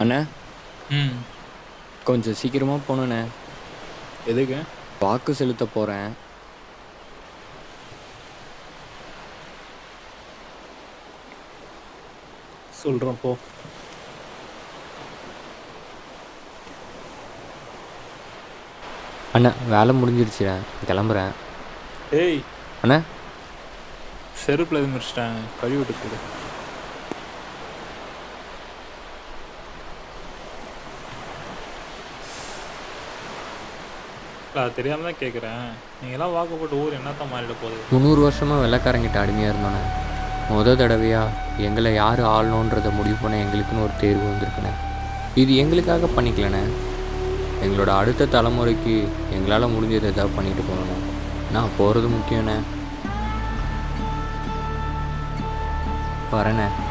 அண்ணா ம் கொஞ்சம் சீக்கிரமாக போகணுண்ணே எதுக்கு வாக்கு செலுத்த போகிறேன் சொல்கிறேன் போ அண்ணா வேலை முடிஞ்சிருச்சுண்ணே கிளம்புறேன் ஏய் அண்ணா செருப்பில் எதுவும் முடிச்சிட்டேன் கழுவி விட்டு கொடு இல்லை அது தெரியாம தான் கேட்குறேன் நீங்களாம் வாக்கப்பட்ட ஊர் என்னத்தான் மாறிட போகுது முந்நூறு வருஷமாக வெள்ளைக்காரங்கிட்ட அடிமையாக இருந்தோண்ணே முத தடவையாக எங்களை யார் ஆளணுன்றதை முடிவு பண்ண எங்களுக்குன்னு ஒரு தேர்வு வந்திருக்குண்ணே இது எங்களுக்காக பண்ணிக்கலண்ணே எங்களோட அடுத்த தலைமுறைக்கு எங்களால் முடிஞ்சது ஏதாவது பண்ணிட்டு போகணுண்ணே நான் போகிறது முக்கியண்ணே வரேண்ணே